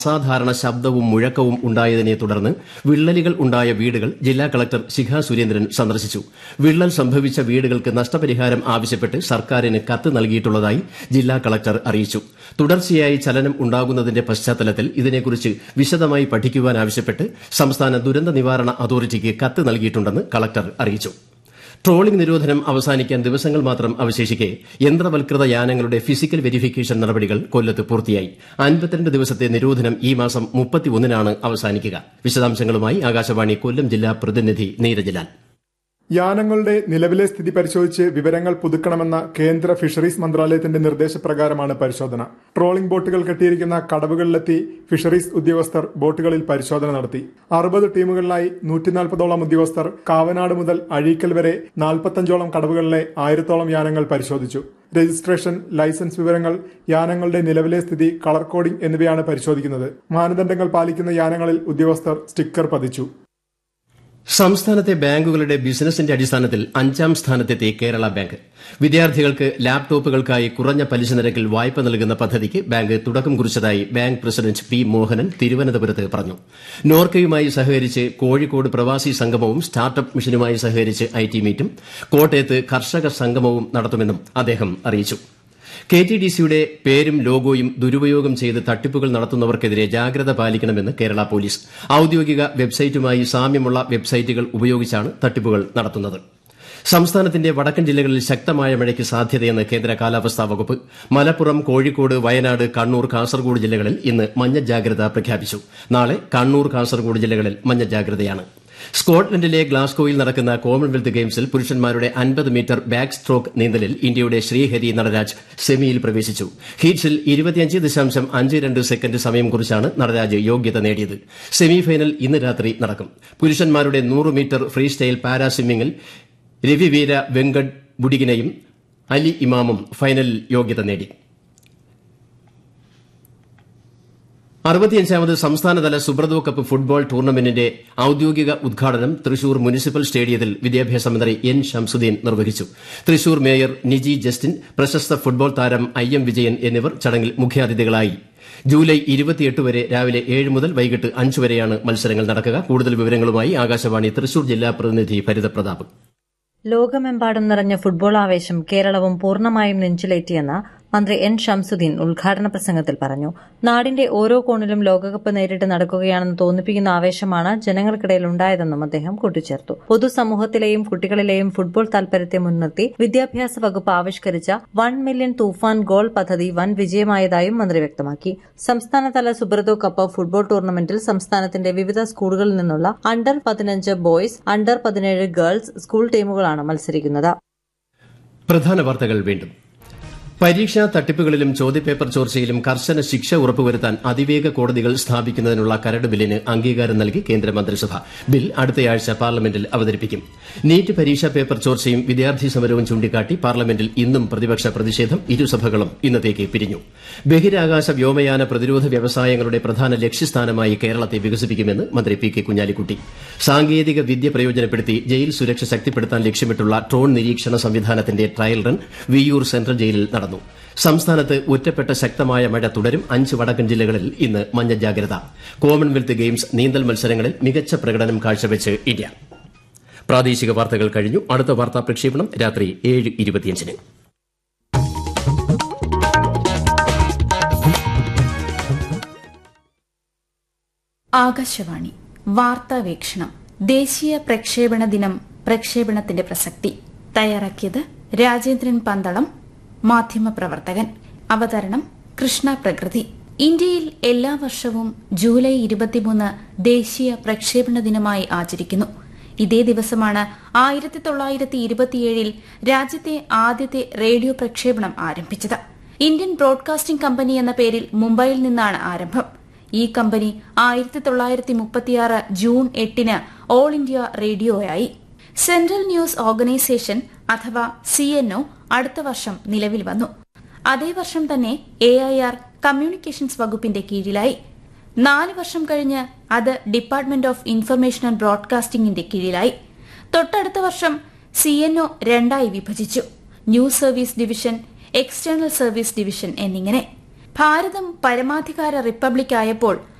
അസാധാരണ ശബ്ദവും മുഴക്കവും ഉണ്ടായതിനെ തുടർന്ന് വിള്ളലുകൾ ഉണ്ടായ വീടുകൾ ജില്ലാ കളക്ടർ ശിഖ സുരേന്ദ്രൻ സന്ദർശിച്ചു വിള്ളൽ സംഭവിച്ച വീടുകൾക്ക് നഷ്ടപരിഹാരം ആവശ്യപ്പെട്ട് സർക്കാരിന് കത്ത് നൽകിയിട്ടുള്ളതായി ജില്ലാ കളക്ടർ അറിയിച്ചു തുടർച്ചയായി ചലനം ഉണ്ടാകുന്നതിന്റെ പശ്ചാത്തലത്തിൽ ഇതിനെക്കുറിച്ച് വിശദമായി പഠിക്കുവാൻ ആവശ്യപ്പെട്ട് സംസ്ഥാന ദുരന്ത നിവാരണ അതോറിറ്റിക്ക് കത്ത് നൽകിയിട്ടുണ്ടെന്ന് കളക്ടർ അറിയിച്ചു ട്രോളിംഗ് നിരോധനം അവസാനിക്കാൻ ദിവസങ്ങൾ മാത്രം അവശേഷിക്കെ യന്ത്രവൽകൃത യാനങ്ങളുടെ ഫിസിക്കൽ വെരിഫിക്കേഷൻ നടപടികൾ കൊല്ലത്ത് പൂർത്തിയായി അൻപത്തിരണ്ട് ദിവസത്തെ നിരോധനം ഈ മാസം മുപ്പത്തിയൊന്നിനാണ് അവസാനിക്കുക വിശദാംശങ്ങളുമായി ആകാശവാണി കൊല്ലം ജില്ലാ പ്രതിനിധി നീരജ് ലാൽ യാനങ്ങളുടെ നിലവിലെ സ്ഥിതി പരിശോധിച്ച് വിവരങ്ങൾ പുതുക്കണമെന്ന കേന്ദ്ര ഫിഷറീസ് മന്ത്രാലയത്തിന്റെ നിർദ്ദേശപ്രകാരമാണ് പരിശോധന ട്രോളിംഗ് ബോട്ടുകൾ കെട്ടിയിരിക്കുന്ന കടവുകളിലെത്തി ഫിഷറീസ് ഉദ്യോഗസ്ഥർ ബോട്ടുകളിൽ പരിശോധന നടത്തി അറുപത് ടീമുകളിലായി നൂറ്റിനാൽപ്പതോളം ഉദ്യോഗസ്ഥർ കാവനാട് മുതൽ അഴീക്കൽ വരെ നാൽപ്പത്തഞ്ചോളം കടവുകളിലെ ആയിരത്തോളം യാനങ്ങൾ പരിശോധിച്ചു രജിസ്ട്രേഷൻ ലൈസൻസ് വിവരങ്ങൾ യാനങ്ങളുടെ നിലവിലെ സ്ഥിതി കളർ കോഡിംഗ് എന്നിവയാണ് പരിശോധിക്കുന്നത് മാനദണ്ഡങ്ങൾ പാലിക്കുന്ന യാനങ്ങളിൽ ഉദ്യോഗസ്ഥർ സ്റ്റിക്കർ പതിച്ചു സംസ്ഥാനത്തെ ബാങ്കുകളുടെ ബിസിനസിന്റെ അടിസ്ഥാനത്തിൽ അഞ്ചാം സ്ഥാനത്തെത്തി കേരള ബാങ്ക് വിദ്യാർത്ഥികൾക്ക് ലാപ്ടോപ്പുകൾക്കായി കുറഞ്ഞ പലിശ നിരക്കിൽ വായ്പ നൽകുന്ന പദ്ധതിക്ക് ബാങ്ക് തുടക്കം കുറിച്ചതായി ബാങ്ക് പ്രസിഡന്റ് പി മോഹനൻ തിരുവനന്തപുരത്ത് പറഞ്ഞു നോർക്കയുമായി സഹകരിച്ച് കോഴിക്കോട് പ്രവാസി സംഗമവും സ്റ്റാർട്ടപ്പ് മിഷനുമായി സഹകരിച്ച് ഐടി മീറ്റും കോട്ടയത്ത് കർഷക സംഗമവും നടത്തുമെന്നും അദ്ദേഹം അറിയിച്ചു കെ ടി ഡി സിയുടെ പേരും ലോഗോയും ദുരുപയോഗം ചെയ്ത് തട്ടിപ്പുകൾ നടത്തുന്നവർക്കെതിരെ ജാഗ്രത പാലിക്കണമെന്ന് കേരള പോലീസ് ഔദ്യോഗിക വെബ്സൈറ്റുമായി സാമ്യമുള്ള വെബ്സൈറ്റുകൾ ഉപയോഗിച്ചാണ് തട്ടിപ്പുകൾ നടത്തുന്നത് സംസ്ഥാനത്തിന്റെ വടക്കൻ ജില്ലകളിൽ ശക്തമായ മഴയ്ക്ക് സാധ്യതയെന്ന് കേന്ദ്ര കാലാവസ്ഥാ വകുപ്പ് മലപ്പുറം കോഴിക്കോട് വയനാട് കണ്ണൂർ കാസർഗോഡ് ജില്ലകളിൽ ഇന്ന് മഞ്ഞ ജാഗ്രത പ്രഖ്യാപിച്ചു നാളെ കണ്ണൂർ കാസർഗോഡ് ജില്ലകളിൽ മഞ്ഞ ജാഗ്രതയാണ് സ്കോട്ട്ലൻഡിലെ ഗ്ലാസ്ഗോയിൽ നടക്കുന്ന കോമൺവെൽത്ത് ഗെയിംസിൽ പുരുഷന്മാരുടെ അൻപത് മീറ്റർ ബാക്ക് സ്ട്രോക്ക് നീന്തലിൽ ഇന്ത്യയുടെ ശ്രീഹരി നടരാജ് സെമിയിൽ പ്രവേശിച്ചു ഹീറ്റ്സിൽ ഇരുപത്തിയഞ്ച് ദശാംശം അഞ്ച് രണ്ട് സെക്കൻഡ് സമയം കുറിച്ചാണ് നടരാജ് യോഗ്യത നേടിയത് സെമിഫൈനൽ ഇന്ന് രാത്രി നടക്കും പുരുഷന്മാരുടെ നൂറ് മീറ്റർ ഫ്രീ സ്റ്റൈൽ പാരാ സ്വിമ്മിംഗിൽ രവിവീര വെങ്കട് ബുഡിഗിനെയും അലി ഇമാമും ഫൈനലിൽ യോഗ്യത നേടി അറുപത്തിയഞ്ചാമത് സംസ്ഥാനതല സുബ്രതോ കപ്പ് ഫുട്ബോൾ ടൂർണമെന്റിന്റെ ഔദ്യോഗിക ഉദ്ഘാടനം തൃശൂർ മുനിസിപ്പൽ സ്റ്റേഡിയത്തിൽ വിദ്യാഭ്യാസ മന്ത്രി എൻ ഷംസുദ്ദീൻ നിർവഹിച്ചു തൃശൂർ മേയർ നിജി ജസ്റ്റിൻ പ്രശസ്ത ഫുട്ബോൾ താരം ഐ എം വിജയൻ എന്നിവർ ചടങ്ങിൽ മുഖ്യാതിഥികളായി ജൂലൈ ഇരുപത്തിയെട്ട് വരെ രാവിലെ ഏഴ് മുതൽ വൈകിട്ട് അഞ്ച് വരെയാണ് മത്സരങ്ങൾ നടക്കുക കൂടുതൽ വിവരങ്ങളുമായി ആകാശവാണി തൃശൂർ ജില്ലാ പ്രതിനിധി ഭരിത പ്രതാപ് ലോകമെമ്പാടും നിറഞ്ഞ ഫുട്ബോൾ ആവേശം കേരളവും പൂർണ്ണമായും നെഞ്ചിലേറ്റിയെന്ന് മന്ത്രി എൻ ഷംസുദ്ദീൻ ഉദ്ഘാടന പ്രസംഗത്തിൽ പറഞ്ഞു നാടിന്റെ ഓരോ കോണിലും ലോകകപ്പ് നേരിട്ട് നടക്കുകയാണെന്ന് തോന്നിപ്പിക്കുന്ന ആവേശമാണ് ജനങ്ങൾക്കിടയിൽ ഉണ്ടായതെന്നും അദ്ദേഹം കൂട്ടിച്ചേർത്തു പൊതുസമൂഹത്തിലെയും കുട്ടികളിലെയും ഫുട്ബോൾ താൽപര്യത്തെ മുൻനിർത്തി വിദ്യാഭ്യാസ വകുപ്പ് ആവിഷ്കരിച്ച വൺ മില്യൺ തൂഫാൻ ഗോൾ പദ്ധതി വൻ വിജയമായതായും മന്ത്രി വ്യക്തമാക്കി സംസ്ഥാനതല സുബ്രതോ കപ്പ് ഫുട്ബോൾ ടൂർണമെന്റിൽ സംസ്ഥാനത്തിന്റെ വിവിധ സ്കൂളുകളിൽ നിന്നുള്ള അണ്ടർ പതിനഞ്ച് ബോയ്സ് അണ്ടർ പതിനേഴ് ഗേൾസ് സ്കൂൾ ടീമുകളാണ് മത്സരിക്കുന്നത് പ്രധാന വാർത്തകൾ വീണ്ടും പരീക്ഷാ തട്ടിപ്പുകളിലും ചോദ്യപേപ്പർ ചോർച്ചയിലും കർശന ശിക്ഷ ഉറപ്പുവരുത്താൻ അതിവേഗ കോടതികൾ സ്ഥാപിക്കുന്നതിനുള്ള കരട് ബില്ലിന് അംഗീകാരം നൽകി കേന്ദ്രമന്ത്രിസഭ ബിൽ അടുത്തയാഴ്ച പാർലമെന്റിൽ അവതരിപ്പിക്കും നീറ്റ് പരീക്ഷാ പേപ്പർ ചോർച്ചയും വിദ്യാർത്ഥി സമരവും ചൂണ്ടിക്കാട്ടി പാർലമെന്റിൽ ഇന്നും പ്രതിപക്ഷ പ്രതിഷേധം ഇരുസഭകളും ഇന്നത്തേക്ക് പിരിഞ്ഞു ബഹിരാകാശ വ്യോമയാന പ്രതിരോധ വ്യവസായങ്ങളുടെ പ്രധാന ലക്ഷ്യസ്ഥാനമായി കേരളത്തെ വികസിപ്പിക്കുമെന്ന് മന്ത്രി പി കെ കുഞ്ഞാലിക്കുട്ടി സാങ്കേതിക വിദ്യ പ്രയോജനപ്പെടുത്തി ജയിൽ സുരക്ഷ ശക്തിപ്പെടുത്താൻ ലക്ഷ്യമിട്ടുള്ള ഡ്രോൺ നിരീക്ഷണ സംവിധാനത്തിന്റെ ട്രയൽ റൺ വിയ്യൂർ സെൻട്രൽ ജയിലിൽ നടന്നു സംസ്ഥാനത്ത് ഒറ്റപ്പെട്ട ശക്തമായ മഴ തുടരും അഞ്ച് വടക്കൻ ജില്ലകളിൽ ഇന്ന് മഞ്ഞ ജാഗ്രത കോമൺവെൽത്ത് ഗെയിംസ് നീന്തൽ മത്സരങ്ങളിൽ മികച്ച പ്രകടനം കാഴ്ചവെച്ച് ഇന്ത്യ പ്രാദേശിക വാർത്തകൾ കഴിഞ്ഞു അടുത്ത വാർത്താ പ്രക്ഷേപണം രാത്രി ഏഴ് ഇരുപത്തിയഞ്ചിന് ആകാശവാണി വാർത്താവീക്ഷണം ദേശീയ പ്രക്ഷേപണ ദിനം പ്രക്ഷേപണത്തിന്റെ പ്രസക്തി തയ്യാറാക്കിയത് രാജേന്ദ്രൻ പന്തളം മാധ്യമപ്രവർത്തകൻ അവതരണം കൃഷ്ണ പ്രകൃതി ഇന്ത്യയിൽ എല്ലാ വർഷവും ജൂലൈ ഇരുപത്തിമൂന്ന് ദേശീയ പ്രക്ഷേപണ ദിനമായി ആചരിക്കുന്നു ഇതേ ദിവസമാണ് ആയിരത്തി തൊള്ളായിരത്തി ഇരുപത്തിയേഴിൽ രാജ്യത്തെ ആദ്യത്തെ റേഡിയോ പ്രക്ഷേപണം ആരംഭിച്ചത് ഇന്ത്യൻ ബ്രോഡ്കാസ്റ്റിംഗ് കമ്പനി എന്ന പേരിൽ മുംബൈയിൽ നിന്നാണ് ആരംഭം ഈ കമ്പനി ആയിരത്തി തൊള്ളായിരത്തി മുപ്പത്തിയാറ് ജൂൺ എട്ടിന് ഓൾ ഇന്ത്യ റേഡിയോയായി സെൻട്രൽ ന്യൂസ് ഓർഗനൈസേഷൻ അഥവാ സി അടുത്ത വർഷം നിലവിൽ വന്നു അതേ വർഷം തന്നെ എ ഐ ആർ കമ്മ്യൂണിക്കേഷൻസ് വകുപ്പിന്റെ കീഴിലായി നാല് വർഷം കഴിഞ്ഞ് അത് ഡിപ്പാർട്ട്മെന്റ് ഓഫ് ഇൻഫർമേഷൻ ആൻഡ് ബ്രോഡ്കാസ്റ്റിംഗിന്റെ കീഴിലായി തൊട്ടടുത്ത വർഷം സി രണ്ടായി വിഭജിച്ചു news service division external service division എന്നിങ്ങനെ ഭാരതം പരമാധികാര റിപ്പബ്ലിക്കായപ്പോൾ